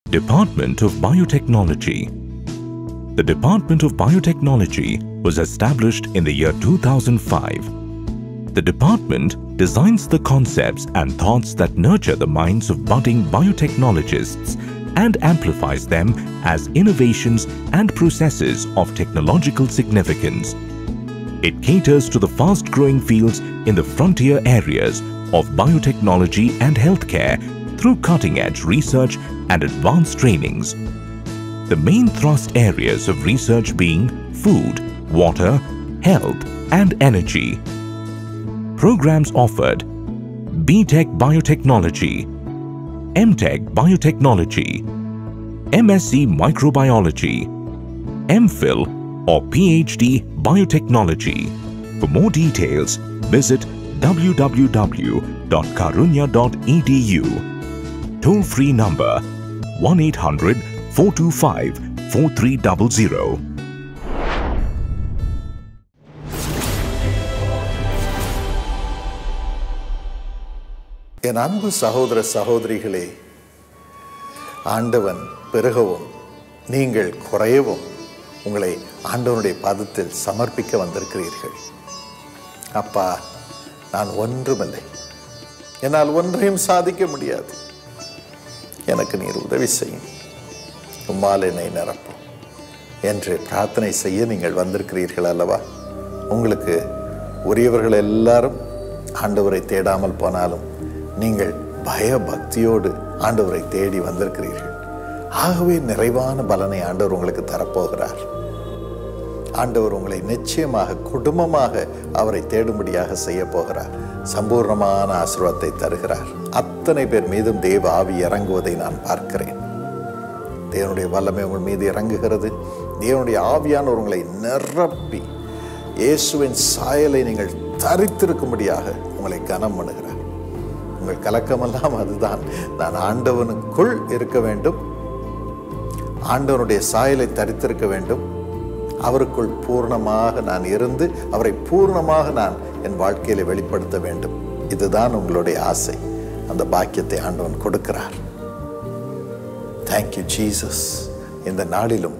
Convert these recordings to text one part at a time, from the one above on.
Department of Biotechnology. The Department of Biotechnology was established in the year 2005. The department designs the concepts and thoughts that nurture the minds of budding biotechnologists and amplifies them as innovations and processes of technological significance. It caters to the fast growing fields in the frontier areas of biotechnology and healthcare through cutting edge research and advanced trainings. The main thrust areas of research being food, water, health, and energy. Programs offered BTech Biotechnology, MTech Biotechnology, MSc Microbiology, MPhil or PhD Biotechnology. For more details, visit www.karunya.edu. Toll free number 1 800 425 4300. என் அன்பு சகோதர சகோதரிகளே ஆண்டவன் பெருகவும் நீங்கள் குறையவும் உங்களை ஆண்டவனுடைய பாதத்தில் சமர்ப்பிக்க வந்திருக்கிறீர்கள் அப்பா நான் ஒன்றுமில்லை என்னால் ஒன்றையும் சாதிக்க முடியாது எனக்கு நீர் உதவி செய்யும் உம்மால் என்னை நிரப்பும் என்று பிரார்த்தனை செய்ய நீங்கள் வந்திருக்கிறீர்கள் அல்லவா உங்களுக்கு உரியவர்கள் எல்லாரும் ஆண்டவரை தேடாமல் போனாலும் நீங்கள் பய பக்தியோடு ஆண்டவரை தேடி வந்திருக்கிறீர்கள் ஆகவே நிறைவான பலனை ஆண்டவர் உங்களுக்கு தரப்போகிறார் ஆண்டவர் உங்களை நிச்சயமாக குடும்பமாக அவரை தேடும்படியாக செய்ய போகிறார் சம்பூர்ணமான ஆசீர்வாதத்தை தருகிறார் அத்தனை பேர் மீதும் தேவ ஆவி இறங்குவதை நான் பார்க்கிறேன் தேவனுடைய வல்லமை உங்கள் மீது இறங்குகிறது தேவனுடைய ஆவியானவர் உங்களை நிரப்பி இயேசுவின் சாயலை நீங்கள் தரித்திருக்கும்படியாக உங்களை கனம் பண்ணுகிறார் உங்கள் கலக்கமெல்லாம் அதுதான் நான் ஆண்டவனுக்குள் இருக்க வேண்டும் ஆண்டவனுடைய சாயலை தரித்திருக்க வேண்டும் அவருக்குள் பூர்ணமாக நான் இருந்து அவரை பூர்ணமாக நான் என் வாழ்க்கையில வெளிப்படுத்த வேண்டும் இதுதான் உங்களுடைய ஆசை அந்த பாக்கியத்தை ஆண்டவன் கொடுக்கிறார் தேங்க்யூ ஜீசஸ் இந்த நாளிலும்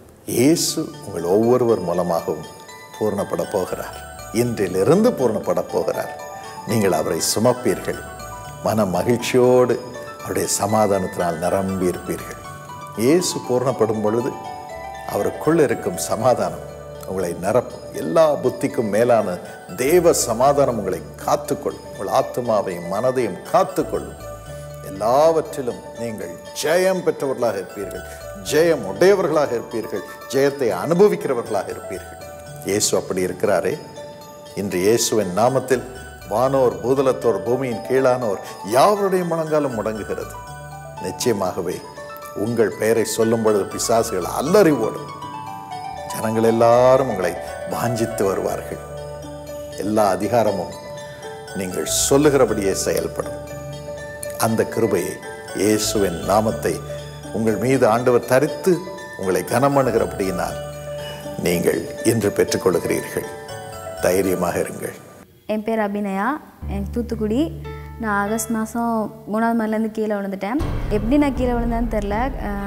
இயேசு உங்கள் ஒவ்வொருவர் மூலமாகவும் பூர்ணப்பட போகிறார் இன்றிலிருந்து பூர்ணப்பட போகிறார் நீங்கள் அவரை சுமப்பீர்கள் மன மகிழ்ச்சியோடு அவருடைய சமாதானத்தினால் நிரம்பி இருப்பீர்கள் இயேசு பூர்ணப்படும் பொழுது அவருக்குள் இருக்கும் சமாதானம் உங்களை நிரப்பும் எல்லா புத்திக்கும் மேலான தேவ சமாதானம் உங்களை காத்துக்கொள்ளும் உங்கள் ஆத்மாவையும் மனதையும் காத்துக்கொள்ளும் எல்லாவற்றிலும் நீங்கள் ஜெயம் பெற்றவர்களாக இருப்பீர்கள் ஜெயம் உடையவர்களாக இருப்பீர்கள் ஜெயத்தை அனுபவிக்கிறவர்களாக இருப்பீர்கள் இயேசு அப்படி இருக்கிறாரே இன்று இயேசுவின் நாமத்தில் வானோர் பூதலத்தோர் பூமியின் கீழானோர் யாவருடைய முழங்காலும் முடங்குகிறது நிச்சயமாகவே உங்கள் பெயரை சொல்லும் பொழுது பிசாசுகள் அல்லறி ஓடும் ஜனங்கள் எல்லாரும் உங்களை வாஞ்சித்து வருவார்கள் எல்லா அதிகாரமும் நீங்கள் சொல்லுகிறபடியே செயல்படும் அந்த கிருபையை இயேசுவின் நாமத்தை உங்கள் மீது ஆண்டவர் தரித்து உங்களை கனமணுகிறபடியினால் நீங்கள் இன்று பெற்றுக்கொள்கிறீர்கள் தைரியமாக இருங்கள் என் பேர் அபிநயா எனக்கு தூத்துக்குடி நான் ஆகஸ்ட் மாதம் மூணாவது மாடிலேருந்து கீழே விழுந்துட்டேன் எப்படி நான் கீழே விழுந்தேன்னு தெரில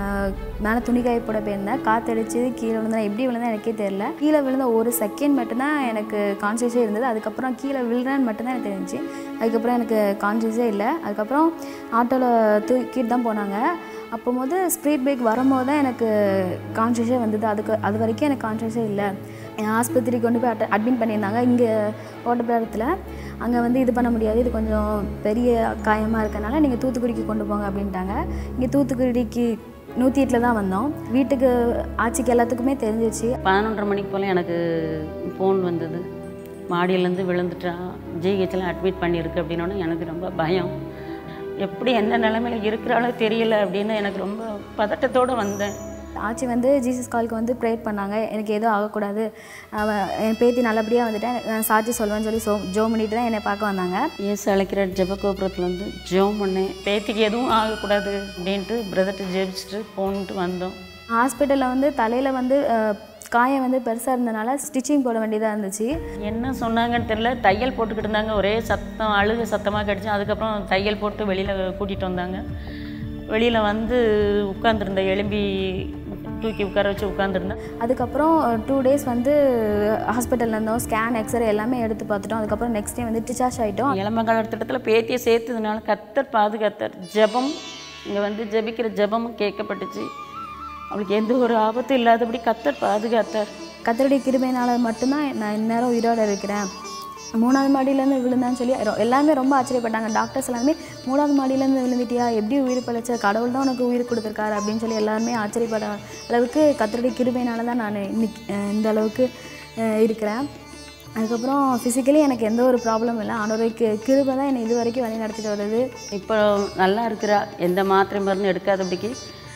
மேலே துணி காய போட போயிருந்தேன் காற்றடிச்சு கீழே விழுந்தேன் எப்படி விழுந்தேன் எனக்கே தெரில கீழே விழுந்த ஒரு செகண்ட் மட்டும்தான் எனக்கு கான்சியஸே இருந்தது அதுக்கப்புறம் கீழே விழுறேன்னு மட்டும்தான் எனக்கு தெரிஞ்சுச்சு அதுக்கப்புறம் எனக்கு கான்சியஸே இல்லை அதுக்கப்புறம் ஆட்டோவில் தூக்கிட்டு தான் போனாங்க அப்போது ஸ்பீட் பிரேக் வரும்போது தான் எனக்கு கான்சியஸே வந்தது அதுக்கு அது வரைக்கும் எனக்கு கான்சியஸே இல்லை என் ஆஸ்பத்திரிக்கு கொண்டு போய் அட் அட்மிட் பண்ணியிருந்தாங்க இங்கே ஓட்டப்பிடாரத்தில் அங்கே வந்து இது பண்ண முடியாது இது கொஞ்சம் பெரிய காயமாக இருக்கனால நீங்கள் தூத்துக்குடிக்கு கொண்டு போங்க அப்படின்ட்டாங்க இங்கே தூத்துக்குடிக்கு நூற்றி எட்டில் தான் வந்தோம் வீட்டுக்கு ஆட்சிக்கு எல்லாத்துக்குமே தெரிஞ்சிச்சு பதினொன்றரை மணிக்கு போல் எனக்கு ஃபோன் வந்தது மாடியிலேருந்து விழுந்துட்டான் ஜிஹெச்சில் அட்மிட் பண்ணியிருக்கு அப்படின்னோடனே எனக்கு ரொம்ப பயம் எப்படி எந்த நிலமையில இருக்கிறாளோ தெரியல அப்படின்னு எனக்கு ரொம்ப பதட்டத்தோடு வந்தேன் ஆச்சி வந்து ஜீசஸ் காலுக்கு வந்து ப்ரேயர் பண்ணாங்க எனக்கு எதுவும் ஆகக்கூடாது அவ என் பேத்தி நல்லபடியாக வந்துட்டேன் நான் சாட்சி சொல்வேன்னு சொல்லி சோ ஜோ பண்ணிட்டு தான் என்னை பார்க்க வந்தாங்க இயேசு அழைக்கிற ஜெபகோபுரத்தில் வந்து ஜெபம் பண்ணேன் பேத்திக்கு எதுவும் ஆகக்கூடாது அப்படின்ட்டு பிரதர்கிட்ட ஜெபிச்சுட்டு போன்ட்டு வந்தோம் ஹாஸ்பிட்டலில் வந்து தலையில் வந்து அஹ், காயம் வந்து பெருசாக இருந்தனால ஸ்டிச்சிங் போட வேண்டியதாக இருந்துச்சு என்ன சொன்னாங்கன்னு தெரியல தையல் போட்டுக்கிட்டு இருந்தாங்க ஒரே சத்தம் அழுகு சத்தமாக கிடச்சி அதுக்கப்புறம் தையல் போட்டு வெளியில் கூட்டிகிட்டு வந்தாங்க வெளியில் வந்து உட்காந்துருந்தேன் எலும்பி தூக்கி உட்கார வச்சு உட்காந்துருந்தேன் அதுக்கப்புறம் டூ டேஸ் வந்து ஹாஸ்பிட்டலில் இருந்தோம் ஸ்கேன் எக்ஸ்ரே எல்லாமே எடுத்து பார்த்துட்டோம் அதுக்கப்புறம் நெக்ஸ்ட் டே வந்து டிசார்ஜ் ஆகிட்டோம் இளமங்கால திட்டத்தில் பேத்தியை சேர்த்ததுனால கத்தர் பாதுகாத்தார் ஜெபம் இங்கே வந்து ஜெபிக்கிற ஜெபமும் கேட்கப்பட்டுச்சு அவளுக்கு எந்த ஒரு ஆபத்தும் இல்லாதபடி கத்தர் பாதுகாத்தார் கத்தருடைய கிருபையினால் மட்டும்தான் நான் இந்நேரம் உயிரோட இருக்கிறேன் மூணாவது மாடியிலேருந்து விழுந்தான்னு சொல்லி ரொ- எல்லாமே ரொம்ப ஆச்சரியப்பட்டாங்க டாக்டர்ஸ் எல்லாமே மூணாவது மாடியிலேருந்து விழுந்துட்டியா எப்படி உயிர் பிழைச்ச கடவுள் தான் உனக்கு உயிர் கொடுத்துருக்காரு அப்படின்னு சொல்லி எல்லாருமே ஆச்சரியப்பட அளவுக்கு கத்தருடைய கிருபையினால தான் நான் இன்னைக்கு அஹ், இந்த அளவுக்கு அஹ், இருக்கிறேன் அதுக்கப்புறம் ஃபிசிக்கலி எனக்கு எந்த ஒரு ப்ராப்ளம் இல்லை ஆண்டோருக்கு கிருபை தான் என்னை இது வரைக்கும் வழி நடத்திட்டு வருது இப்போ நல்லா இருக்கிறா எந்த மாத்திரை மருந்து எடுக்காதபடிக்கு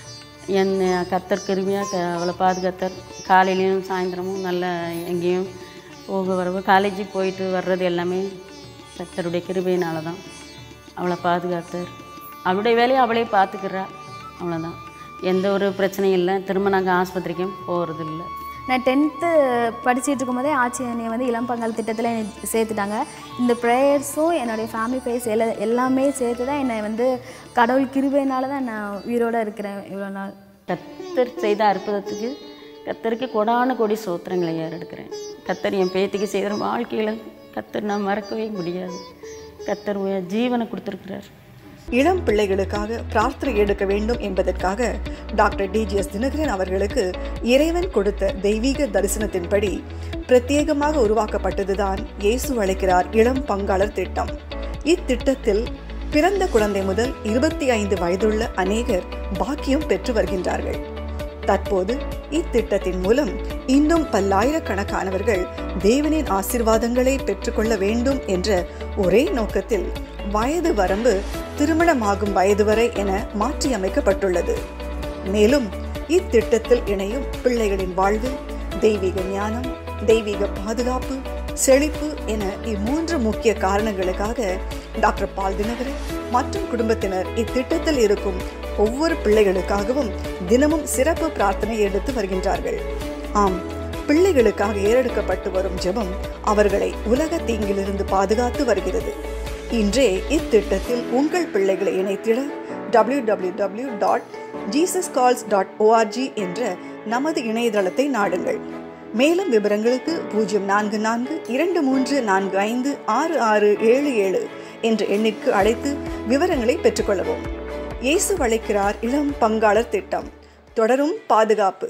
என் கத்தர் கிருமியாக க அவளை பாதுகாத்தார் காலையிலையும் சாயந்தரமும் நல்லா எங்கேயும் போக வரவு காலேஜுக்கு போயிட்டு வர்றது எல்லாமே கத்தருடைய கிருபையினால தான் அவளை பாதுகாத்தார் அவளுடைய வேலையை அவளே பார்த்துக்கிறா அவ்வளோதான் எந்த ஒரு பிரச்சனையும் இல்லை திரும்ப நாங்கள் ஆஸ்பத்திரிக்கும் போகிறது இல்லை நான் டென்த்து படிச்சுட்டு இருக்கும்போதே ஆட்சி என்னை வந்து இளம் பங்காளி திட்டத்தில் என்னை சேர்த்துட்டாங்க இந்த ப்ரேயர்ஸும் என்னுடைய ஃபேமிலி ப்ரேயர்ஸ் எல்லா எல்லாமே சேர்த்து தான் என்னை வந்து கடவுள் கிருபையினால தான் நான் உயிரோடு இருக்கிறேன் இவ்வளோ நாள் கத்தர் செய்த அற்புதத்துக்கு கத்தருக்கு கொடான கொடி சோத்திரங்களை ஏறெடுக்கிறேன் கத்தர் என் பேத்திக்கு செய்கிற வாழ்க்கையில் கத்தர் நான் மறக்கவே முடியாது கத்தர் உய- ஜீவனை கொடுத்துருக்கிறார் இளம் பிள்ளைகளுக்காக பிரார்த்தனை எடுக்க வேண்டும் என்பதற்காக டாக்டர் டிஜிஎஸ் தினகரன் அவர்களுக்கு இறைவன் கொடுத்த தெய்வீக தரிசனத்தின்படி பிரத்யேகமாக உருவாக்கப்பட்டதுதான் இயேசு அழைக்கிறார் இளம் பங்காளர் திட்டம் இத்திட்டத்தில் பிறந்த குழந்தை முதல் இருபத்தி ஐந்து வயதுள்ள அநேகர் பாக்கியம் பெற்று வருகின்றார்கள் தற்போது இத்திட்டத்தின் மூலம் இன்னும் பல்லாயிரக்கணக்கானவர்கள் தேவனின் ஆசிர்வாதங்களை பெற்றுக்கொள்ள வேண்டும் என்ற ஒரே நோக்கத்தில் வயது வரம்பு திருமணமாகும் வயது வரை என மாற்றியமைக்கப்பட்டுள்ளது மேலும் இத்திட்டத்தில் இணையும் பிள்ளைகளின் வாழ்வில் தெய்வீக ஞானம் தெய்வீக பாதுகாப்பு செழிப்பு என இம்மூன்று முக்கிய காரணங்களுக்காக டாக்டர் பால் தினகரன் மற்றும் குடும்பத்தினர் இத்திட்டத்தில் இருக்கும் ஒவ்வொரு பிள்ளைகளுக்காகவும் தினமும் சிறப்பு பிரார்த்தனை எடுத்து வருகின்றார்கள் ஆம் பிள்ளைகளுக்காக ஏறெடுக்கப்பட்டு வரும் ஜெபம் அவர்களை உலக தீங்கிலிருந்து பாதுகாத்து வருகிறது இன்றே இத்திட்டத்தில் உங்கள் பிள்ளைகளை இணைத்திட www.jesuscalls.org dot Jesus calls dot O R G என்ற நமது இணையதளத்தை நாடுங்கள் மேலும் விவரங்களுக்கு பூஜ்ஜியம் நான்கு நான்கு இரண்டு மூன்று நான்கு ஐந்து ஆறு ஆறு ஏழு ஏழு என்ற எண்ணிற்கு அழைத்து விவரங்களை பெற்றுக்கொள்ளவும் இயேசு அழைக்கிறார் இளம் பங்காளர் திட்டம் தொடரும் பாதுகாப்பு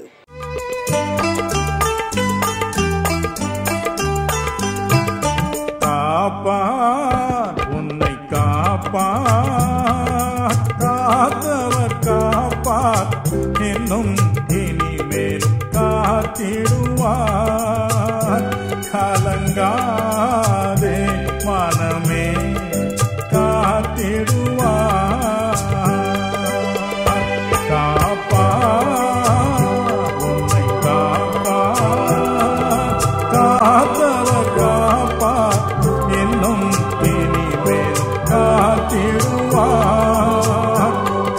காப்பார் உன்னை காப்பார் காத்தவர் காப்பார் என்னும் இனிமேல் காத்திடுவார் கலங்காதே மனமே காத்திடுவார் காப்பார் உன்னை காப்பார் காத்தவர் காப்பார் என்னும் இனிமேல் காத்திடுவார்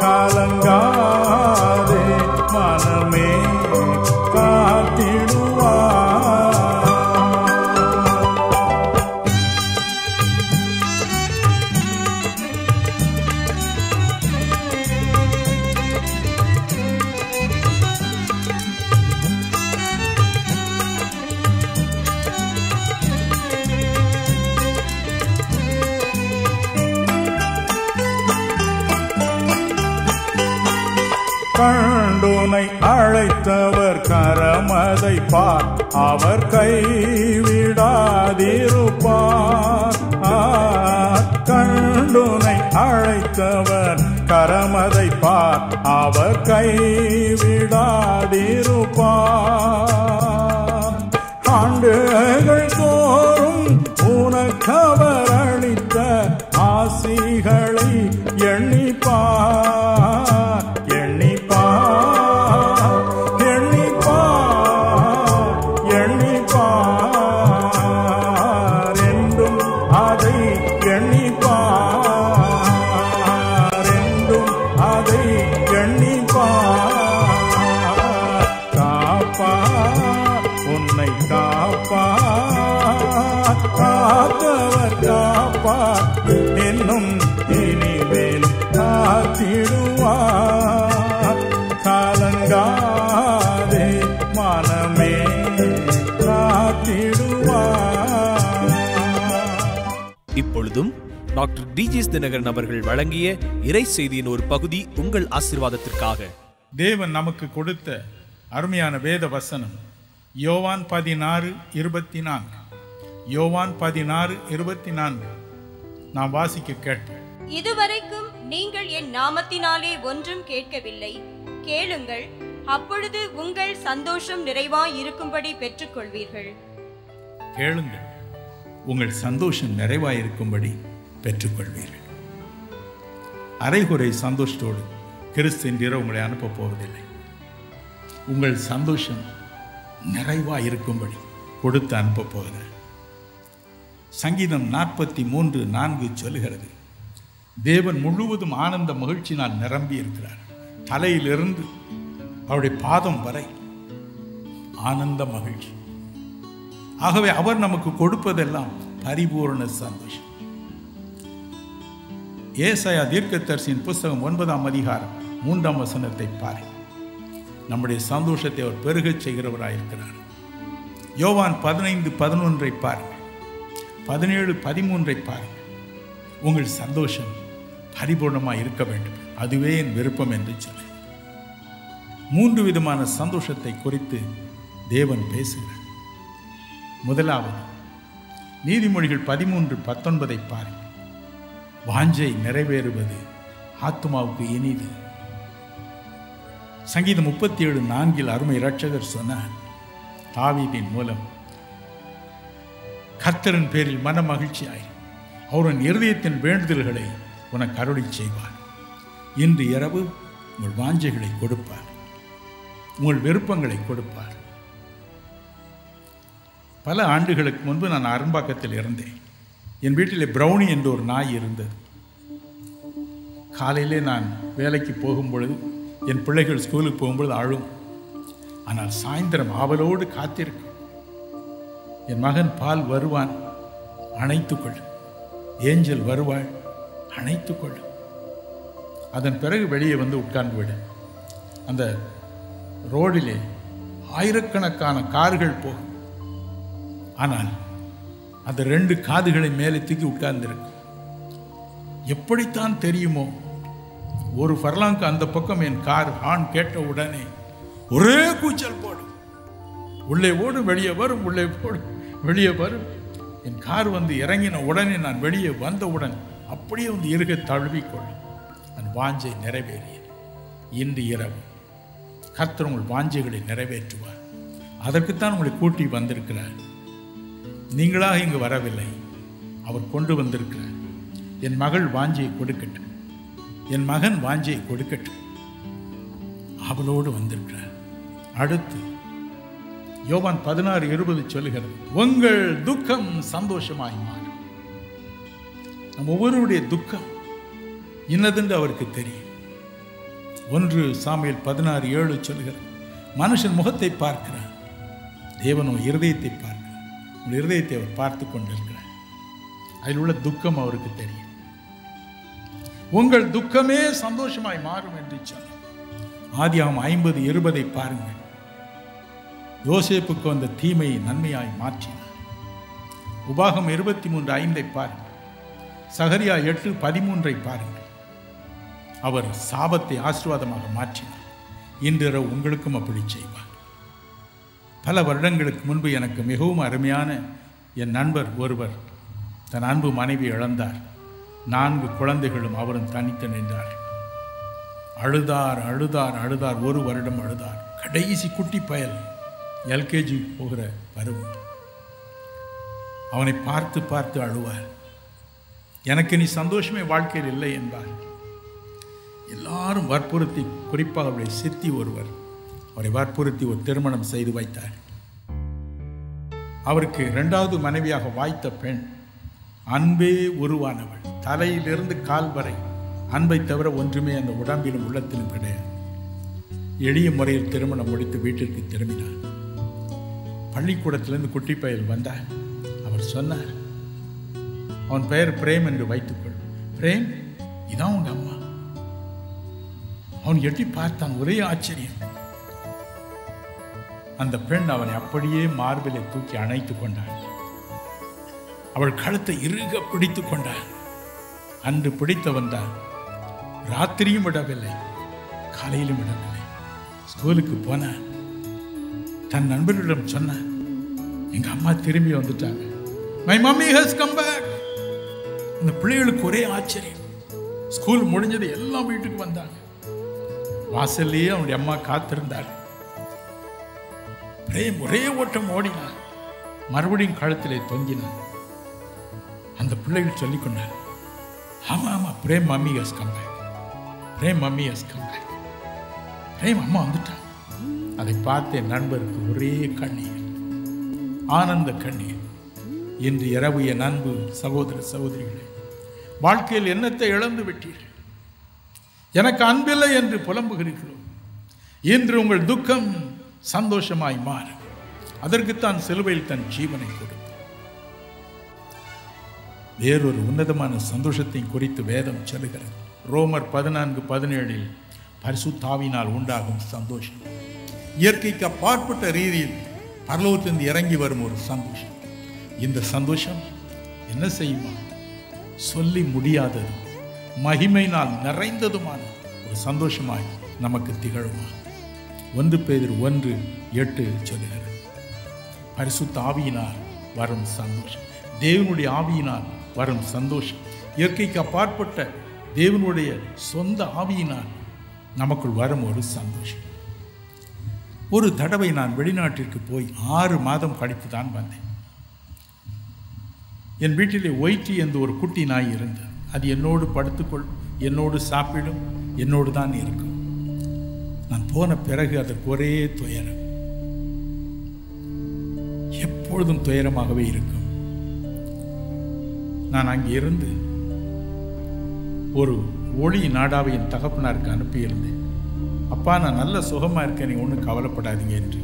கலங்காதே மனமே காத்திடுவார் கண்டுனை அழைத்தவர் கரமதை பார் அவர் கைவிடாதிருப்பார் ஆ, கண்டுனை அழைத்தவர் கரமதை பார் அவர் கைவிடாதிருப்பார் ஆண்டுகள் தோறும் உனக்கவர் அளித்த ஆசிகளை எண்ணிப்பார் எண்ணிப்பார் எண்ணிப்பார் எண்ணிப்பார் என்றும் அதை எண்ணிப்பார் என்றும் அதை எண்ணிப்பார் காப்பார் கலங்காதே மனமே காத்திடுவார் இப்பொழுதும் டாக்டர் டிஜிஎஸ் தினகரன் அவர்கள் வழங்கிய இறை செய்தியின் ஒரு பகுதி உங்கள் ஆசீர்வாதத்திற்காக தேவன் நமக்கு கொடுத்த அருமையான வேத வசனம் யோவான் பதினாறு இருபத்தி நான்கு யோவான் பதினாறு இருபத்தி நான்கு நாம் வாசிக்க கேட்டோம் இதுவரைக்கும் நீங்கள் என் நாமத்தினாலே ஒன்றும் கேட்கவில்லை கேளுங்கள் அப்பொழுது உங்கள் சந்தோஷம் நிறைவாய் இருக்கும்படி பெற்றுக்கொள்வீர்கள் கேளுங்கள் உங்கள் சந்தோஷம் நிறைவாயிருக்கும்படி பெற்றுக்கொள்வீர்கள் அரைகுறை சந்தோஷத்தோடு கிறிஸ்து என்கிற உங்களை அனுப்பப் போவதில்லை உங்கள் சந்தோஷம் நிறைவாயிருக்கும்படி கொடுத்து அனுப்பப் போகிறார் சங்கீதம் நாற்பத்தி மூன்று நான்கு சொல்லுகிறது தேவன் முழுவதும் ஆனந்த மகிழ்ச்சியினால் நிரம்பி இருக்கிறார் தலையிலிருந்து அவருடைய பாதம் வரை ஆனந்த மகிழ்ச்சி ஆகவே அவர் நமக்கு கொடுப்பதெல்லாம் பரிபூரண சந்தோஷம் ஏசாயா தீர்க்கதரிசியின் புஸ்தகம் ஒன்பதாம் அதிகாரம் மூன்றாம் வசனத்தை பாரு நம்முடைய சந்தோஷத்தை அவர் பெருகச் செய்கிறவராயிருக்கிறார் யோவான் பதினைந்து பதினொன்றை பாருங்கள் பதினேழு பதிமூன்றை பாருங்கள் உங்கள் சந்தோஷம் பரிபூர்ணமாக இருக்க வேண்டும் அதுவே என் விருப்பம் என்று சொல்லி மூன்று விதமான சந்தோஷத்தை குறித்து தேவன் பேசுகிறார் முதலாவது நீதிமொழிகள் பதிமூன்று பத்தொன்பதை பாருங்கள் வாஞ்சை நிறைவேறுவது ஆத்மாவுக்கு இனிது சங்கீதம் முப்பத்தி ஏழு நான்கில் அருமை இரட்சகர் சொன்னார் தாவீதின் மூலம் கர்த்தரின் பேரில் மன மகிழ்ச்சியாய் அவரின் இருதயத்தின் வேண்டுதல்களை உனக்கு அருளி செய்வார் இன்று இரவு உங்கள் வாஞ்சைகளை கொடுப்பார் உங்கள் விருப்பங்களை கொடுப்பார் பல ஆண்டுகளுக்கு முன்பு நான் அரும்பாக்கத்தில் இருந்தேன் என் வீட்டிலே பிரௌனி என்ற ஒரு நாய் இருந்தது காலையிலே நான் வேலைக்கு போகும்பொழுது என் பிள்ளைகள் ஸ்கூலுக்கு போகும்பொழுது அழும் ஆனால் சாயந்தரம் ஆவலோடு காத்திருக்கும் என் மகன் பால் வருவான் அணைத்துக்கொள் ஏஞ்சல் வருவாள் அணைத்துக்கொள் அதன் பிறகு வெளியே வந்து உட்கார்ந்து விடு அந்த ரோடிலே ஆயிரக்கணக்கான கார்கள் போகும் ஆனால் அந்த ரெண்டு காதுகளை மேலே தூக்கி உட்கார்ந்திருக்கும் எப்படித்தான் தெரியுமோ ஒரு ஃபர்லாங்கு அந்த பக்கம் என் கார் ஹார்ன் கேட்ட உடனே ஒரே கூச்சல் போடும் உள்ளே ஓடும் வெளியே வரும் உள்ளே போடும் வெளியே வரும் என் கார் வந்து இறங்கின உடனே நான் வெளியே வந்தவுடன் அப்படியே வந்து இருக தழுவிக்கொள்ளும் அந்த வாஞ்சை நிறைவேறியது இன்று இரவு கர்த்தர் உங்கள் வாஞ்சைகளை நிறைவேற்றுவார் அதற்குத்தான் உங்களை கூட்டி வந்திருக்கிறார் நீங்களாக இங்கு வரவில்லை அவர் கொண்டு வந்திருக்கிறார் என் மகள் வாஞ்சையை கொடுக்கட்டும் என் மகன் வாஞ்சையை கொடுக்கட்டும் அவளோடு வந்திருக்கிறார் அடுத்து யோவான் பதினாறு இருபது சொல்லுகிறது உங்கள் துக்கம் சந்தோஷமாய் மாறும் நம் ஒவ்வொருவருடைய துக்கம் இன்னதென்று அவருக்கு தெரியும் ஒன்று சாமியில் பதினாறு ஏழு சொல்லுகிறது மனுஷன் முகத்தை பார்க்கிறான் தேவனோ இருதயத்தை பார்க்கிறார் உங்கள் இருதயத்தை அவர் பார்த்து கொண்டிருக்கிறார் அதில் உள்ள துக்கம் அவருக்கு தெரியும் உங்கள் துக்கமே சந்தோஷமாய் மாறும் என்று சொன்னார் ஆதியாம் ஐம்பது இருபதை பாருங்கள் யோசேப்புக்கு வந்த தீமையை நன்மையாய் மாற்றினார் உபாகம் இருபத்தி மூன்று ஐந்தை பாருங்கள் சகரியா எட்டு பதிமூன்றை பாருங்கள் அவர் சாபத்தை ஆசீர்வாதமாக மாற்றினார் இன்றிரவு உங்களுக்கும் அப்படி செய்வார் பல வருடங்களுக்கு முன்பு எனக்கு மிகவும் அருமையான என் நண்பர் ஒருவர் தன் அன்பு மனைவி இழந்தார் நான்கு குழந்தைகளும் அவரும் தனித்து நின்றார் அழுதார் அழுதார் அழுதார் ஒரு வருடம் அழுதார் கடைசி குட்டி பயல் எல்கேஜி போகிற பருவம் அவனை பார்த்து பார்த்து அழுவார் எனக்கு நீ சந்தோஷமே வாழ்க்கையில் இல்லை என்பார் எல்லாரும் வற்புறுத்தி குறிப்பாக அவருடைய சித்தி ஒருவர் அவரை வற்புறுத்தி ஒரு திருமணம் செய்து வைத்தார் அவருக்கு இரண்டாவது மனைவியாக வாய்த்த பெண் அன்பே உருவானவள் தலையிலிருந்து கால் வரை அன்பை தவிர ஒன்றுமே அந்த உடம்பிலும் உள்ளத்திலும் கிடையாது எளிய முறையில் திருமணம் முடித்து வீட்டிற்கு திரும்பினார் பள்ளிக்கூடத்திலிருந்து குட்டி பயல் வந்தார் அவர் சொன்னார் அவன் பெயர் பிரேம் என்று வைத்துக்கொள் பிரேம் இதான் உங்க அம்மா அவன் எட்டி பார்த்தான் ஒரே ஆச்சரியம் அந்த பெண் அவனை அப்படியே மார்பிலே தூக்கி அணைத்து கொண்டாள் அவள் கழுத்தை இறுக பிடித்து கொண்டாள் அன்று பிடித்தவன் தான் ராத்திரியும் விடவில்லை காலையிலும் விடவில்லை ஸ்கூலுக்கு போனான் தன் நண்பர்களிடம் சொன்னான் எங்க அம்மா திரும்பி வந்துட்டாங்க my mummy has come back அந்த பிள்ளைகளுக்கு ஒரே ஆச்சரியம் ஸ்கூல் முடிஞ்சது எல்லாம் வீட்டுக்கு வந்தாங்க வாசல்லையே அவனுடைய அம்மா காத்திருந்தாள் பிரேம் ஒரே ஓட்டம் ஓடினான் மறுபடியும் கழுத்திலே தொங்கினான் அந்த பிள்ளைகள் சொல்லிக் கொண்டார் ஆமா ஆமா Prem mummy has come back Prem mummy has come back Prem அம்மா வந்துட்டான் அதை பார்த்த என் நண்பருக்கு ஒரே கண்ணீர் ஆனந்த கண்ணீர் இன்று இரவு என் அன்பு சகோதர சகோதரிகளே வாழ்க்கையில் என்னத்தை இழந்து விட்டீர்கள் எனக்கு அன்பில்லை என்று புலம்புகிறீர்களோ இன்று உங்கள் துக்கம் சந்தோஷமாய் மாறும் அதற்குத்தான் சிலுவையில் தன் ஜீவனை கொடுத்தார் வேறொரு உன்னதமான சந்தோஷத்தை குறித்து வேதம் சொல்லுகிறது ரோமர் பதினான்கு பதினேழில் பரிசுத்தாவினால் உண்டாகும் சந்தோஷம் இயற்கைக்கு அப்பாற்பட்ட ரீதியில் பரலோகத்திலிருந்து இறங்கி வரும் ஒரு சந்தோஷம் இந்த சந்தோஷம் என்ன செய்யுமா சொல்லி முடியாதது மகிமையினால் நிறைந்ததுமான ஒரு சந்தோஷமாய் நமக்கு திகழுமா ஒன்று பேதில் ஒன்று எட்டு சொல்லுகிறது பரிசுத்த ஆவியினால் வரும் சந்தோஷம் தேவனுடைய ஆவியினால் வரும் சந்தோஷம் இயற்கைக்கு அப்பாற்பட்ட தேவனுடைய சொந்த ஆவியினால் நமக்குள் வரும் ஒரு சந்தோஷம் ஒரு தடவை நான் வெளிநாட்டிற்கு போய் ஆறு மாதம் கழித்து தான் வந்தேன் என் வீட்டிலே ஒயிட்டி என்று ஒரு குட்டி நாய் இருந்தது அது என்னோடு படுத்துக்கொள் என்னோடு சாப்பிடும் என்னோடு தான் இருக்கும் நான் போன பிறகு அதற்கு ஒரே துயரம் எப்பொழுதும் துயரமாகவே இருக்கும் நான் அங்கே இருந்து ஒரு ஒளி நாடாவை என் தகப்பனாருக்கு அனுப்பியிருந்தேன் அப்பா நான் நல்ல சுகமா இருக்கேன் நீ ஒன்றும் கவலைப்படாதீங்க என்று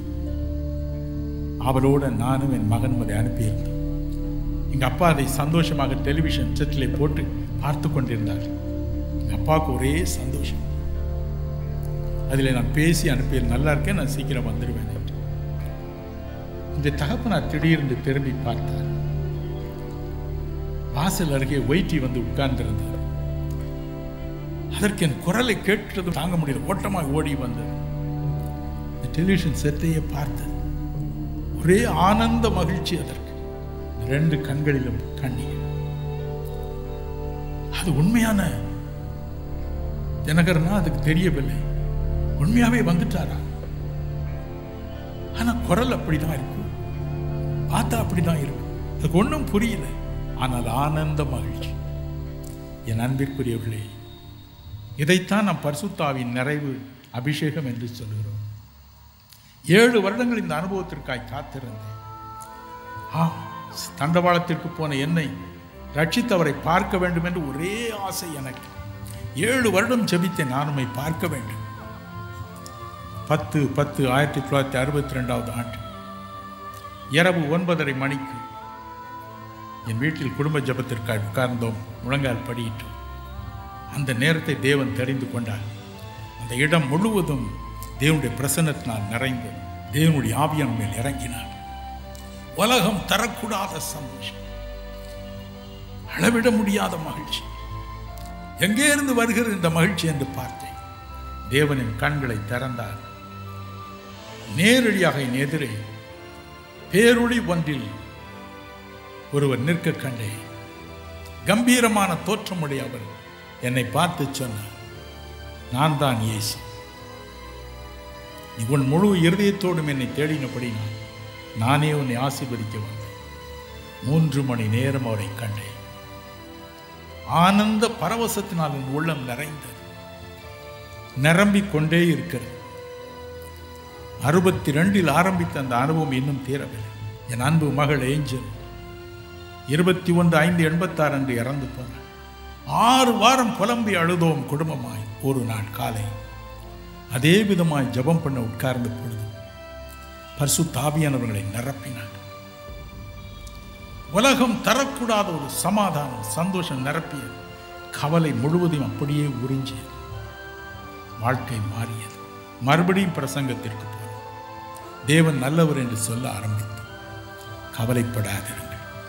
அவளோட நானும் என் மகன் அதை அனுப்பியிருந்தேன் எங்க அப்பா அதை சந்தோஷமாக டெலிவிஷன் செட்டிலே போட்டு பார்த்து கொண்டிருந்தார் எங்க அப்பாவுக்கு ஒரே சந்தோஷம் அதில் நான் பேசி அனுப்பி நல்லா இருக்கேன் நான் சீக்கிரம் வந்துடுவேன் என்று இந்த தகப்பனார் திடீர்னு திரும்பி பார்த்தார் வாசல் அருகே ஒயிட்டி வந்து உட்கார்ந்திருந்தார் அதற்கு என் குரலை கேட்டதும் தாங்க முடியல ஓட்டமாய் ஓடி வந்தது இந்த டெலிவிஷன் செட்டையே பார்த்தது ஒரே ஆனந்த மகிழ்ச்சி அதற்கு ரெண்டு கண்களிலும் கண்ணீர் அது உண்மையான தினகரனா அதுக்கு தெரியவில்லை உண்மையாவே வந்துட்டாரா ஆனா குரல் அப்படிதான் இருக்கும் பார்த்தா அப்படிதான் இருக்கும் அதுக்கு ஒன்றும் புரியல ஆனால் ஆனந்த மகிழ்ச்சி என் அன்பிற்குரியவர்களே இதைத்தான் நாம் பரிசுத்தாவின் நிறைவு அபிஷேகம் என்று சொல்கிறோம் ஏழு வருடங்கள் இந்த அனுபவத்திற்காய் காத்திருந்தேன் ஆம் தண்டவாளத்திற்கு போன என்னை ரட்சித்தவரை பார்க்க வேண்டும் என்று ஒரே ஆசை எனக்கு ஏழு வருடம் ஜெபித்தேன் நான் உம்மை பார்க்க வேண்டும் பத்து பத்து ஆயிரத்தி தொள்ளாயிரத்தி அறுபத்தி ரெண்டாவது ஆண்டு இரவு ஒன்பதரை மணிக்கு என் வீட்டில் குடும்ப ஜெபத்திற்காக உட்கார்ந்தோம் முழங்கால் படியிட்டோம் அந்த நேரத்தை தேவன் தெரிந்து கொண்டார் அந்த இடம் முழுவதும் தேவனுடைய பிரசன்னத்தினால் நிறைந்து தேவனுடைய ஆவியான மேல் இறங்கினார் உலகம் தரக்கூடாத சந்தோஷம் அளவிட முடியாத மகிழ்ச்சி எங்கே இருந்து வருகிறது இந்த மகிழ்ச்சி என்று பார்த்தேன் தேவனின் கண்களை திறந்தார் நேரடியாக என் எதிரே பேரொளி ஒன்றில் ஒருவர் நிற்க கண்டேன் கம்பீரமான தோற்றமுடைய அவர் என்னை பார்த்து சொன்னார் நான் தான் இயேசு நீ உன் முழு இருதயத்தோடும் என்னை தேடினபடி நான் நானே உன்னை ஆசீர்வதிக்க வந்தேன் மூன்று மணி நேரம் அவரை கண்டேன் ஆனந்த பரவசத்தினால் என் உள்ளம் நிறைந்தது நிரம்பிக் கொண்டே இருக்கிறது அறுபத்தி ரெண்டில் ஆரம்பித்த அந்த அனுபவம் இன்னும் தீரவில்லை என் அன்பு மகள் ஏஞ்சல் இருபத்தி ஒன்று ஐந்து எண்பத்தாறு அன்று இறந்து போனார் ஆறு வாரம் புலம்பி அழுதோம் குடும்பமாய் ஒரு நாள் காலை அதே விதமாய் ஜெபம் பண்ண உட்கார்ந்த பொழுது பரிசு தாபியானவர்களை நிரப்பினார் உலகம் தரக்கூடாத ஒரு சமாதானம் சந்தோஷம் நிரப்பியது கவலை முழுவதையும் அப்படியே உறிஞ்சியது வாழ்க்கை மாறியது மறுபடியும் பிரசங்கத்திற்கு போனோம் தேவன் நல்லவர் என்று சொல்ல ஆரம்பித்தோம் கவலைப்படாதிருங்கள்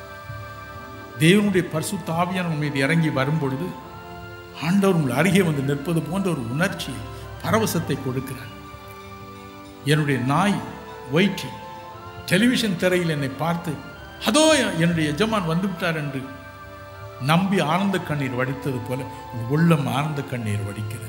தேவனுடைய பரிசுத்த ஆவியான உன் மீது இறங்கி வரும்பொழுது ஆண்டவர் உங்கள் அருகே வந்து நிற்பது போன்ற ஒரு உணர்ச்சியை பரவசத்தை கொடுக்கிறார் என்னுடைய நாய் ஒயிற்றி டெலிவிஷன் திரையில் என்னை பார்த்து அதோ என்னுடைய எஜமான் வந்துவிட்டார் என்று நம்பி ஆனந்த கண்ணீர் வடித்தது போல உன் உள்ளம் ஆனந்த கண்ணீர் வடிக்கிறது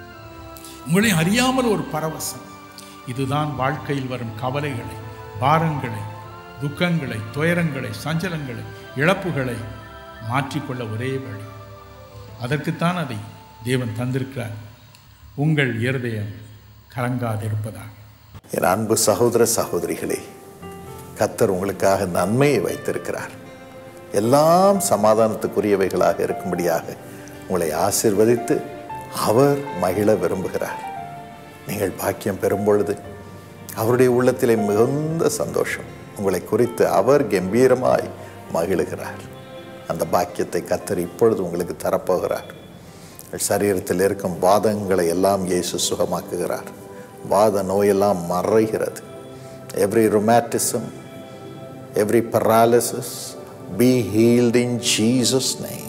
உங்களை அறியாமல் ஒரு பரவசம் இதுதான் வாழ்க்கையில் வரும் கவலைகளை பாரங்களை துக்கங்களை துயரங்களை சஞ்சலங்களை இழப்புகளை மாற்றிக்கொள்ள ஒரே வழி அதற்குத்தான் அதை தேவன் தந்திருக்கிறார் உங்கள் இருதயம் கலங்காதிருப்பதாக என் அன்பு சகோதர சகோதரிகளே கத்தர் உங்களுக்காக நன்மையை வைத்திருக்கிறார் எல்லாம் சமாதானத்துக்குரியவைகளாக இருக்கும்படியாக உங்களை ஆசிர்வதித்து அவர் மகிழ விரும்புகிறார் நீங்கள் பாக்கியம் பெறும் பொழுது அவருடைய உள்ளத்திலே மிகுந்த சந்தோஷம் உங்களை குறித்து அவர் கம்பீரமாய் மகிழுகிறார் அந்த பாக்கியத்தை கத்தர் இப்பொழுது உங்களுக்கு தரப்போகிறார் உங்கள் சரீரத்தில் இருக்கும் வாதங்களை எல்லாம் இயேசு சுகமாக்குகிறார் வாத நோயெல்லாம் மறைகிறது every rheumatism every paralysis be healed in Jesus name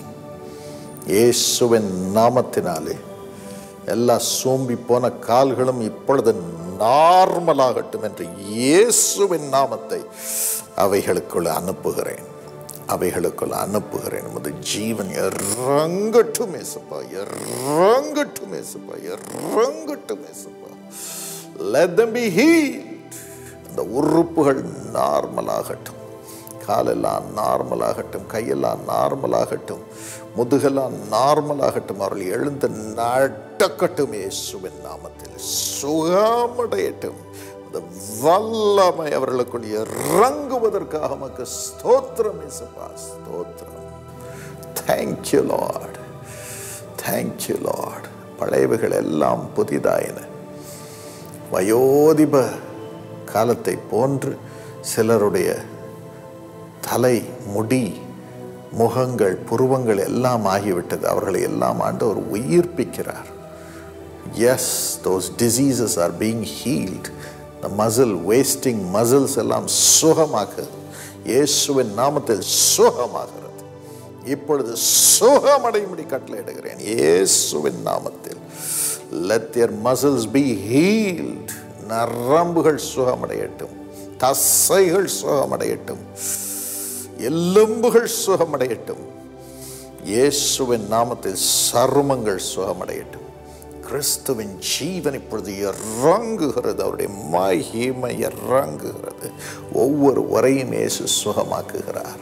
இயேசுவின் நாமத்தினாலே எல்லா சோம்பி போன கால்களும் இப்பொழுது நார்மலாகட்டும் என்று இயேசுவின் நாமத்தை அவைகளுக்குள் அனுப்புகிறேன் அவைகளுக்குள் அனுப்புகிறேன் உமது ஜீவன் இறங்கட்டும் ஏசப்பா இறங்கட்டும் ஏசப்பா இறங்கட்டும் ஏசப்பா let them be healed அந்த உறுப்புகள் நார்மலாகட்டும் காலெல்லாம் நார்மலாகட்டும் கையெல்லாம் நார்மலாகட்டும் முதுகெல்லாம் நார்மலாகட்டும் அவர்கள் எழுந்து நடக்கட்டும் இயேசுவின் நாமத்தில் சுகமடையட்டும் இந்த வல்லமை அவர்களுக்குள் இறங்குவதற்காக நமக்கு ஸ்தோத்திரம் இயேசுப்பா ஸ்தோத்திரம் தேங்க்யூ லார்ட் தேங்க்யூ லார்ட் பழையவைகள் எல்லாம் புதிதாயின வயோதிப காலத்தை போன்று சிலருடைய தலை முடி முகங்கள் புருவங்கள் எல்லாம் ஆகிவிட்டது அவர்களை எல்லாம் ஆண்டவர் உயிர்ப்பிக்கிறார் yes those diseases are being healed the muscle wasting muscles எல்லாம் சுகமாக்குது இயேசுவின் நாமத்தில் சுகமாகிறது இப்பொழுது சுகமடையும்படி கட்டளையிடுகிறேன் இயேசுவின் நாமத்தில் let their muscles be healed நரம்புகள் சுகமடையட்டும் தசைகள் சுகமடையட்டும் எலும்புகள் சுகமடையட்டும் இயேசுவின் நாமத்தில் சருமங்கள் சுகமடையட்டும் கிறிஸ்துவின் ஜீவன் இப்பொழுது இறங்குகிறது அவருடைய மகிமை இறங்குகிறது ஒவ்வொரு வரையும் இயேசு சுகமாக்குகிறார்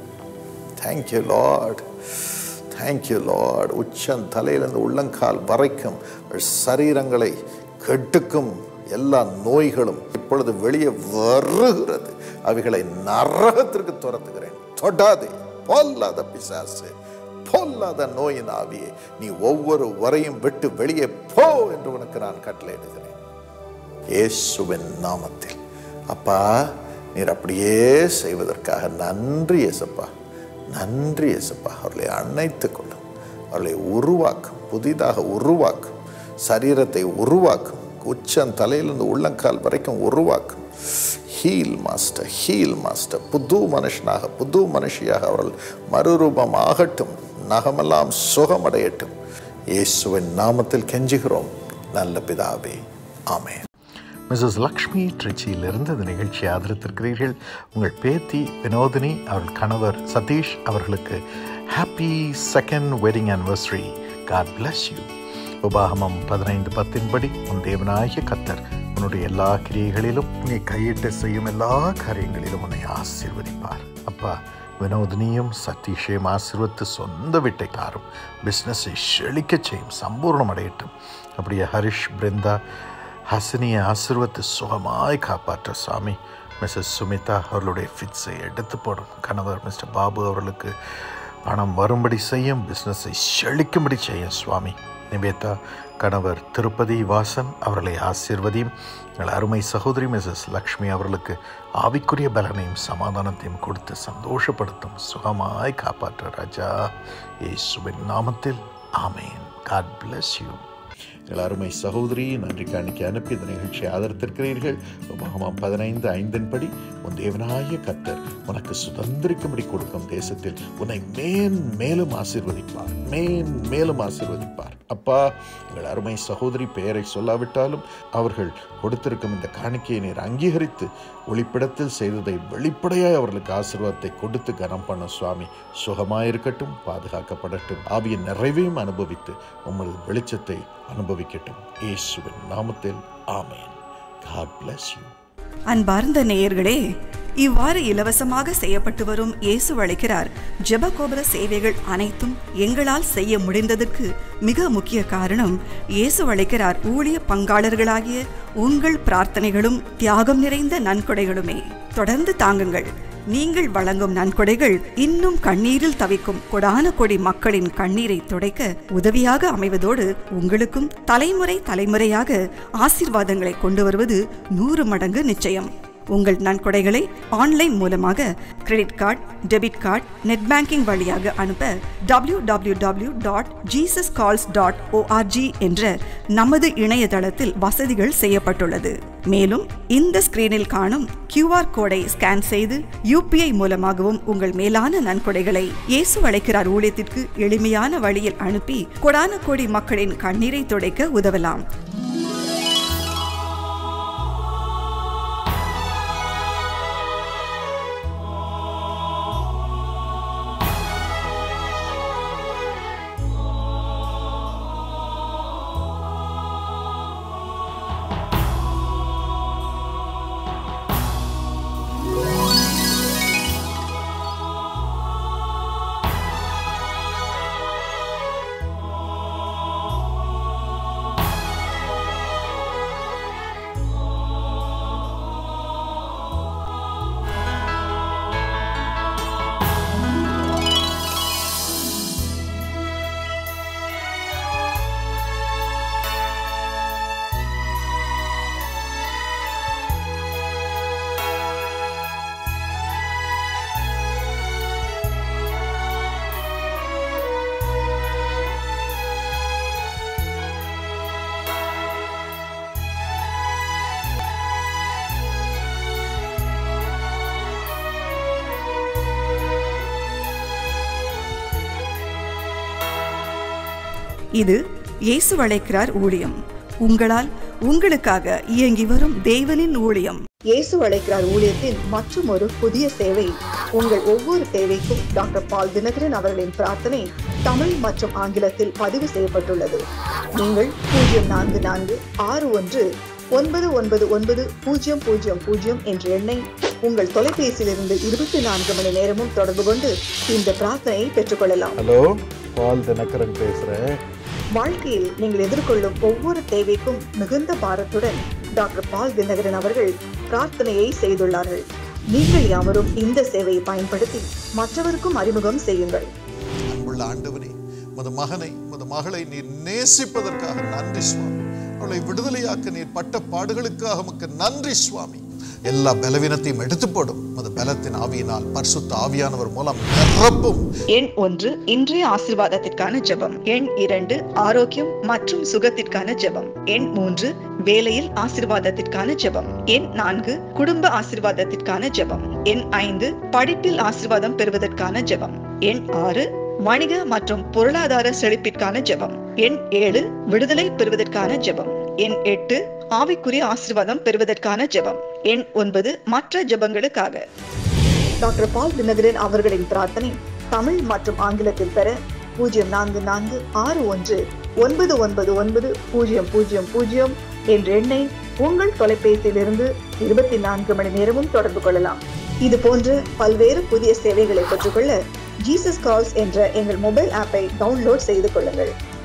தேங்க்யூ லார்ட் தேங்க்யூ லார்ட் உச்சம் தலையிலிருந்து உள்ளங்கால் வரைக்கும் சரீரங்களை கெட்டுக்கும் எல்லா நோய்களும் இப்பொழுது வெளியே வருகிறது அவைகளை நரகத்திற்கு துரத்துகிறேன் தொடாதே பொல்லாத பிசாசு பொல்லாத நோயின் ஆவியே நீ ஒவ்வொரு வரையும் விட்டு வெளியே போ என்று உனக்கு நான் கட்டளையிடுகிறேன் இயேசுவின் நாமத்தில் அப்பா நீர் அப்படியே செய்வதற்காக நன்றி இயேசப்பா நன்றி இயேசப்பா அவர்களை அணைத்துக் கொள்ளும் அவர்களை உருவாக்கும் புதிதாக உருவாக்கும் சரீரத்தை உருவாக்கும் உச்சம் தலையிலிருந்து உள்ளங்கால் வரைக்கும் உருவாக்கும் ஹீல் மாஸ்டர் ஹீல் மாஸ்டர் புது மனுஷனாக புது மனுஷியாக அவர்கள் மறுரூபம் ஆகட்டும் நகமெல்லாம் சுகமடையட்டும் இயேசுவின் நாமத்தில் கெஞ்சுகிறோம் நல்ல பிதாவே ஆமென் மிஸ்ஸஸ் லக்ஷ்மி ட்ரிச்சியிலிருந்து இந்த நிகழ்ச்சியை ஆதரித்திருக்கிறீர்கள் உங்கள் பேத்தி வினோதினி அவர்கள் கணவர் சதீஷ் அவர்களுக்கு happy second wedding anniversary God bless you உபாகமம் பதினைந்து பத்தின்படி உன் தேவனாகிய கத்தர் உன்னுடைய எல்லா கிரியைகளிலும் நீ கையிட்டு செய்யும் எல்லா காரியங்களிலும் உன்னை ஆசீர்வதிப்பார் அப்பா வினோதினியும் சதீஷையும் ஆசீர்வத்து சொந்த வீட்டை தாரும் பிஸ்னஸை செழிக்கச் செய்யும் சம்பூர்ணம் அடையட்டும் அப்படியே ஹரிஷ் பிருந்தா ஹசினியை ஆசீர்வத்து சுகமாய் காப்பாற்ற சாமி மிஸ்ஸஸ் சுமிதா அவர்களுடைய ஃபிட்ஸை எடுத்து போடும் கணவர் மிஸ்டர் பாபு அவர்களுக்கு பணம் வரும்படி செய்யும் பிஸ்னஸை செழிக்கும்படி செய்யும் சுவாமி நிவேதா கணவர் திருப்பதி வாசன் அவர்களை ஆசீர்வதியும் எங்கள் அருமை சகோதரி மிஸ்ஸஸ் லக்ஷ்மி அவர்களுக்கு ஆவிக்குரிய பலனையும் சமாதானத்தையும் கொடுத்து சந்தோஷப்படுத்தும் சுகமாய் காப்பாற்ற ராஜா இயேசுவின் நாமத்தில் ஆமேன் காட் bless யூ எங்கள் அருமை சகோதரி நன்றி காணிக்கை அனுப்பி இந்த நிகழ்ச்சியை ஆதரித்திருக்கிறீர்கள் உபகமாம் பதினைந்து ஐந்தின் படி உன் தேவனாய கத்தர் உனக்கு சுதந்திரிக்கும்படி கொடுக்கும் தேசத்தில் உன்னை மேன் மேலும் ஆசீர்வதிப்பார் மேன் மேலும் ஆசீர்வதிப்பார் அப்பா எங்கள் அருமை சகோதரி பெயரை சொல்லாவிட்டாலும் அவர்கள் கொடுத்திருக்கும் இந்த காணிக்கையை நீர் அங்கீகரித்து ஒளிப்பிடத்தில் செய்ததை வெளிப்படையாய் அவர்களுக்கு ஆசீர்வாதத்தை கொடுத்து கனம் பண்ண சுவாமி சுகமாயிருக்கட்டும் பாதுகாக்கப்படட்டும் ஆவியின் நிறைவையும் அனுபவித்து உமது வெளிச்சத்தை அனுபவிக்கட்டும் இயேசுவின் நாமத்தில் ஆமென் God bless you. அன்பார்ந்த நேயர்களே இவ்வாறு இலவசமாக செய்யப்பட்டு வரும் இயேசு அழைக்கிறார் ஜெபகோபுர சேவைகள் அனைத்தும் எங்களால் செய்ய முடிந்ததற்கு மிக முக்கிய காரணம் இயேசு அழைக்கிறார் ஊழிய பங்காளர்களாகிய உங்கள் பிரார்த்தனைகளும் தியாகம் நிறைந்த நன்கொடைகளுமே தொடர்ந்து தாங்குங்கள் நீங்கள் வழங்கும் நன்கொடைகள் இன்னும் கண்ணீரில் தவிக்கும் கொடான கொடி மக்களின் கண்ணீரை துடைக்க உதவியாக அமைவதோடு உங்களுக்கும் தலைமுறை தலைமுறையாக ஆசீர்வாதங்களை கொண்டு வருவது நூறு மடங்கு நிச்சயம் உங்கள் நன்கொடைகளை ஆன்லைன் மூலமாக credit card debit card net banking வழியாக அனுப்ப W W W dot Jesus calls dot O R G என்ற நமது இணையதளத்தில் வசதிகள் செய்யப்பட்டுள்ளது மேலும் இந்த ஸ்கிரீனில் காணும் கியூஆர் கோடை ஸ்கேன் செய்து யூபிஐ மூலமாகவும் உங்கள் மேலான நன்கொடைகளை இயேசு அழைக்கிறார் ஊழியத்திற்கு எளிமையான வழியில் அனுப்பி கொடான கோடி மக்களின் கண்ணீரை துடைக்க உதவலாம் இது இயேசு அழைக்கிறார் ஊழியம் உங்களால் உங்களுக்காக இயங்கி வரும் தேவனின் ஊழியம் இயேசு அழைக்கிறார் ஊழியத்தின் மற்றும் ஒரு புதிய சேவை உங்கள் ஒவ்வொரு தேவைக்கும் டாக்டர் பால் தினகரன் அவர்களின் பிரார்த்தனை தமிழ் மற்றும் ஆங்கிலத்தில் பதிவு செய்யப்பட்டுள்ளது நீங்கள் பூஜ்ஜியம் நான்கு நான்கு ஆறு ஒன்று ஒன்பது ஒன்பது ஒன்பது பூஜ்ஜியம் பூஜ்ஜியம் பூஜ்ஜியம் என்ற எண்ணை உங்கள் தொலைபேசியிலிருந்து இருபத்தி நான்கு மணி நேரமும் தொடர்பு கொண்டு இந்த பிரார்த்தனையை பெற்றுக்கொள்ளலாம் ஹலோ பால் தினகரன் பேசுகிறேன் வாழ்க்கையில் நீங்கள் எதிர்கொள்ளும் ஒவ்வொரு தேவைக்கும் மிகுந்த பாரத்துடன் டாக்டர் பால் தினகரன் அவர்கள் பிரார்த்தனையை செய்துள்ளார்கள் நீங்கள் யாவரும் இந்த சேவையை பயன்படுத்தி மற்றவருக்கும் அறிமுகம் செய்யுங்கள் அன்புள்ள ஆண்டவனே உமது மகனை உமது மகளை நீர் நேசிப்பதற்காக நன்றி சுவாமி அவளை விடுதலையாக்க நீர் பட்ட பாடுகளுக்காக உமக்கு நன்றி சுவாமி எல்லா பலவீனத்தையும் எடுத்து போடும் உமது பலத்தின் ஆவியினால் பரிசுத்த ஆவியானவர் மூலம் நிரப்பும் எண் ஒன்று இன்றைய ஆசிர்வாதத்திற்கான ஜெபம் எண் இரண்டு ஆரோக்கியம் மற்றும் சுகத்திற்கான ஜெபம் எண் மூன்று வேலையில் ஆசிர்வாதத்திற்கான ஜெபம் எண் நான்கு குடும்ப ஆசிர்வாதத்திற்கான ஜெபம் எண் ஐந்து படிப்பில் ஆசிர்வாதம் பெறுவதற்கான ஜெபம் எண் ஆறு வணிக மற்றும் பொருளாதார செழிப்பிற்கான ஜெபம் எண் ஏழு விடுதலை பெறுவதற்கான ஜெபம் எண் எட்டு ஆவிக்குரிய ஆசிர்வாதம் பெறுவதற்கான ஜெபம் எண் ஒன்பது மற்ற ஜெபங்களுக்காக டாக்டர் பால் தினகரன் அவர்களின் பிரார்த்தனை தமிழ் மற்றும் ஆங்கிலத்தில் பெற பூஜ்ஜியம் நான்கு நான்கு ஆறு ஒன்று ஒன்பது ஒன்பது ஒன்பது பூஜ்ஜியம் பூஜ்ஜியம் பூஜ்ஜியம் என்ற எண்ணை உங்கள் தொலைபேசியிலிருந்து இருபத்தி நான்கு மணி நேரமும் தொடர்பு கொள்ளலாம் இது போன்ற பல்வேறு புதிய சேவைகளை பெற்றுக்கொள்ள ஜீசஸ் கால்ஸ் என்ற எங்கள் மொபைல் ஆப்பை டவுன்லோட் செய்து கொள்ளுங்கள்